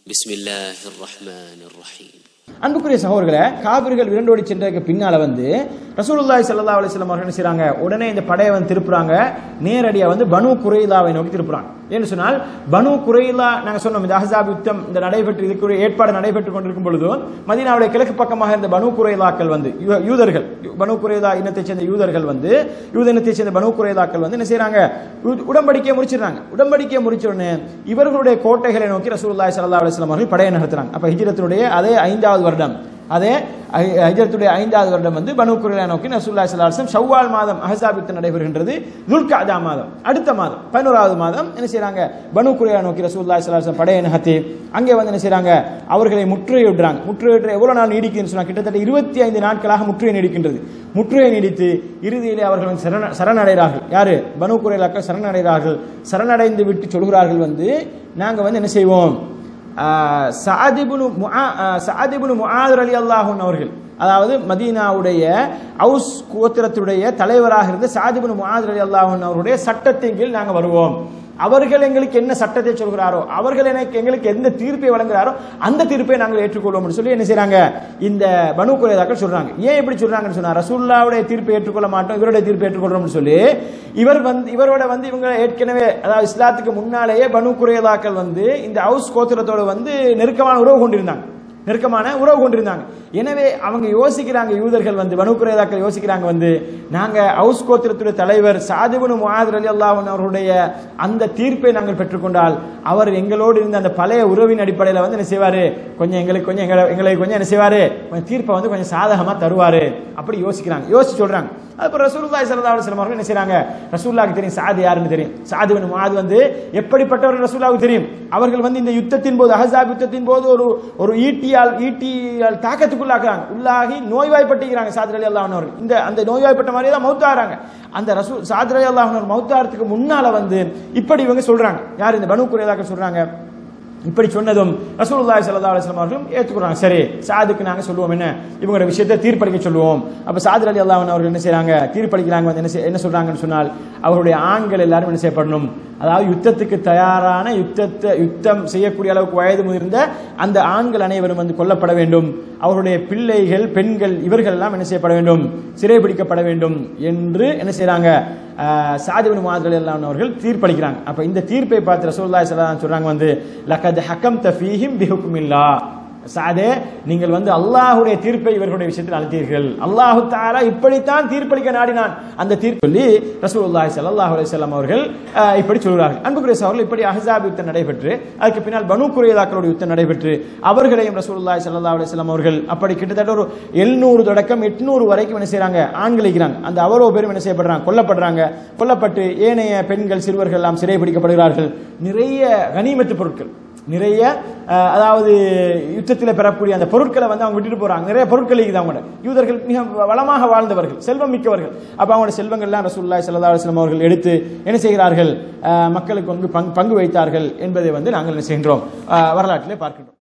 بسم الله الرحمن الرحيم அன்புக்குரிய சகோதரர்களே காபிர்கள் விரண்டோடி சென்றதுக்கு பின்னால வந்து ரசூலுல்லாஹி ஸல்லல்லாஹு அலைஹி வஸல்லம் அவர்கள் என்ன செய்றாங்க உடனே இந்த படையை வந்து திருப்புறாங்க நேரடியா வந்து பனு குறைலாவை நோக்கி திருப்புறாங்க ஏன்னு சொன்னால் பனு குறைலா நாங்க சொன்னோம் இந்த அஹ்ஸாப் யுத்தம் இந்த நடைபெற்று இதுக்குரிய ஏற்பாடு நடைபெற்றுக் கொண்டிருக்கும் பொழுது மதீனாவுடைய கிழக்கு பக்கமாக இருந்த பனு குறைலாக்கள் வந்து யூ- யூதர்கள் பனு குறைலா இனத்தை சேர்ந்த யூதர்கள் வந்து யூத இனத்தை சேர்ந்த பனு குறைலாக்கள் வந்து என்ன செய்றாங்க உ- உடன்படிக்கையை முடிச்சிடுறாங்க உடன்படிக்கையை முடிச்ச உடனே இவர்களுடைய கோட்டைகளை நோக்கி ரசூலுல்லாஹி ஸல்லல்லாஹு அலைஹி வஸல்லம் அவர்கள் படையை நடத்துறாங்க அப்ப ஹிஜ்ரத்தினுடைய அதே ஐந்தாவது வருடம் அதே ஹி- ஹிஜ்ரத்துடைய ஐந்தாவது வருடம் வந்து பனு குறைலா நோக்கி ரசூலுல்லாஹி ஸல்லல்லாஹு அலைஹி வஸல்லம் ஷவ்வால் மாதம் அஹ்ஸாப் யுத்தம் நடைபெறுகின்றது துல்காதா மாதம் அடுத்த மாதம் பதினோராவது மாதம் என்ன செய்றாங்க பனு குறைலா நோக்கி ரசூலுல்லாஹி ஸல்லல்லாஹு அலைஹி வஸல்லம் படையை நகர்த்தி அங்கே வந்து என்ன செய்றாங்க அவர்களை முற்றுகையிடுறாங்க முற்றுகையிட எவ்வளவு நாள் நீடிக்குதுன்னு சொன்னா கிட்டத்தட்ட இருபத்தி ஐந்து நாட்களாக முற்றுகை நீடிக்கின்றது முற்றுகை நீடித்து இறுதியிலே அவர்கள் வந்து சரண சரணடைகிறார்கள் யாரு பனு குறைலாக்கள் சரணடைகிறார்கள் சரணடைந்து விட்டு சொல்கிறார்கள் வந்து நாங்க வந்து என்ன செய்வோம் ஆஹ், சஅதிபுனு முஆ- ஆஹ், சஅதிபுனு முஆதர் அலி அல்லாஹூன் அவர்கள் அதாவது மதீனாவுடைய அவுஸ் கோத்திரத்துடைய தலைவராக இருந்த சாதிபுன் முஆதர் அலி அல்லாஹூன் அவருடைய சட்டத்தின் கீழ் நாங்க வருவோம் அவர்கள் எங்களுக்கு என்ன சட்டத்தை சொல்கிறாரோ அவர்கள் எனக்கு எங்களுக்கு எந்த தீர்ப்பை வழங்குகிறாரோ அந்த தீர்ப்பை நாங்கள் ஏற்றுக்கொள்வோம் சொல்லி என்ன செய்றாங்க இந்த பனு குறைதாக்கள் சொல்றாங்க ஏன் இப்படி சொல்றாங்கன்னு சொன்னா ரசூல்லாவுடைய தீர்ப்பை ஏற்றுக்கொள்ள மாட்டோம் இவருடைய தீர்ப்பை ஏற்றுக்கொள்றோம்னு சொல்லி இவர் வந்து இவரோட வந்து இவங்க ஏற்கனவே அதாவது இஸ்லாத்துக்கு முன்னாலேயே பனு குறைதாக்கள் வந்து இந்த ஹவுஸ் கோத்திரத்தோட வந்து நெருக்கமான உறவு கொண்டிருந்தாங்க நெருக்கமான உறவு கொண்டிருந்தாங்க எனவே அவங்க யோசிக்கிறாங்க யூதர்கள் வந்து பனு குறைதாக்கள் யோசிக்கிறாங்க வந்து நாங்க ஹவுஸ் கோத்திரத்துடைய தலைவர் சாதிபனு முஆதர் அலி அல்லாஹன் அவருடைய அந்த தீர்ப்பை நாங்கள் பெற்றுக்கொண்டால் அவர் எங்களோடு இருந்த அந்த பழைய உறவின் அடிப்படையில் வந்து என்ன செய்வாரு கொஞ்சம் எங்களுக்கு கொஞ்சம் எங்களை எங்களுக்கு கொஞ்சம் என்ன செய்வாரு கொஞ்சம் தீர்ப்பை வந்து கொஞ்சம் சாதகமா தருவாரு அப்படி யோசிக்கிறாங்க யோசிச்சு சொல்றாங்க அப்புறம் ரசூலுல்லாஹி ஸல்லல்லாஹு அலைஹி வஸல்லம் அவர்கள் என்ன செய்றாங்க ரசூலுல்லாஹ்க்கு தெரியும் சாது யாருன்னு தெரியும் சாது பின் முஆத் வந்து எப்படிப்பட்டவர் ரசூலுல்லாஹ்க்கு தெரியும் அவர்கள் வந்து இந்த யுத்தத்தின் போது அஹஸாப் யுத்தத்தின் போது ஒரு ஒரு ஈட்டியால் ஈட்டியால் தாக்கத்துக்குள்ளாக்குறாங்க உள்ளாகி நோய்வாய்ப்பட்டுகிறாங்க சாத் அலி அல்லாஹ் அவர்கள் இந்த அந்த நோய்வாய்ப்பட்ட மாதிரியே தான் மௌத்தாகிறாங்க அந்த ரசூல் சாத் அலி அல்லாஹ் மௌத்தாரத்துக்கு முன்னால வந்து இப்படி இவங்க சொல்றாங்க யார் இந்த பனு குறைதாக்கள் சொல்றாங்க இப்படி சொன்னதும் ரசூலுல்லாஹி ஸல்லல்லாஹு அலைஹி வஸல்லம் அவர்களும் ஏத்துக்குறாங்க சரி சாதுக்கு நாங்க சொல்லுவோம் என்ன இவங்களோட விஷயத்தை தீர்ப்பளிக்க சொல்லுவோம் அப்ப சாது அலி அல்லாஹ் அவர்கள் என்ன செய்றாங்க தீர்ப்பளிக்கிறாங்க வந்து என்ன செய்- என்ன சொல்றாங்கன்னு சொன்னால் அவருடைய ஆண்கள் எல்லாரும் என்ன செய்யப்படணும் அதாவது யுத்தத்துக்கு தயாரான யுத்தத்தை யுத்தம் செய்யக்கூடிய அளவுக்கு வயது முதிர்ந்த அந்த ஆண்கள் அனைவரும் வந்து கொல்லப்பட வேண்டும் அவருடைய பிள்ளைகள் பெண்கள் இவர்கள் எல்லாம் என்ன செய்யப்பட வேண்டும் சிறைபிடிக்கப்பட வேண்டும் என்று என்ன செய்றாங்க சாதிபன் மாதிரி எல்லாம் அவர்கள் தீர்ப்பளிக்கிறாங்க அப்ப இந்த தீர்ப்பை பார்த்து ரசூலுல்லாஹி ஸல்லல்லாஹு அலைஹி வஸல்லம் சொல்றாங்க வந்து லகத் ஹக்கம்த ஃபீஹிம் பிஹுக்மில்லா சாதே நீங்கள் வந்து அல்லாஹ்வுடைய தீர்ப்பை இவர்களுடைய விஷயத்தில் அளித்தீர்கள் அல்லாஹு தஆலா இப்படித்தான் தீர்ப்பளிக்க நாடினான் அந்த தீர்ப்பு சொல்லி ரசூலுல்லாஹி ஸல்லல்லாஹு அலைஹி வஸல்லம் அவர்கள் அஹ், இப்படி சொல்கிறார்கள் அன்புக்குரிய சகோதரர்கள் இப்படி அஹ்ஸாப் யுத்தம் நடைபெற்று அதுக்கு பின்னால் பனு குறைதாக்களுடைய யுத்தம் நடைபெற்று அவர்களையும் ரசூலுல்லாஹி ஸல்லல்லாஹு அலைஹி வஸல்லம் அவர்கள் அப்படி கிட்டத்தட்ட ஒரு 700 தொடக்கம் 800 வரைக்கும் என்ன செய்றாங்க ஆண்கள் இருக்கிறாங்க அந்த அவரோ பேரும் என்ன செய்யப்படுறாங்க கொல்லப்படுறாங்க கொல்லப்பட்டு ஏனைய பெண்கள் சிறுவர்கள் எல்லாம் சிறைபிடிக்கப்படுகிறார்கள் நிறைய கனிமத்து பொருட்கள் நிறைய அஹ், அதாவது யுத்தத்தில் பெறக்கூடிய அந்த பொருட்களை வந்து அவங்க விட்டுட்டு போறாங்க நிறைய பொருட்கள் இருக்குது அவங்களோட யூதர்கள் மிக வளமாக வாழ்ந்தவர்கள் செல்வம் மிக்கவர்கள் அப்ப அவங்களோட செல்வங்கள்லாம் ரசூலுல்லாஹி ஸல்லல்லாஹு அலைஹி வஸல்லம் அவர்கள் எடுத்து என்ன செய்கிறார்கள் அஹ், மக்களுக்கு வந்து பங்கு பங்கு வைத்தார்கள் என்பதை வந்து நாங்கள் என்ன செய்கின்றோம் அஹ், வரலாற்றிலே பார்க்கின்றோம்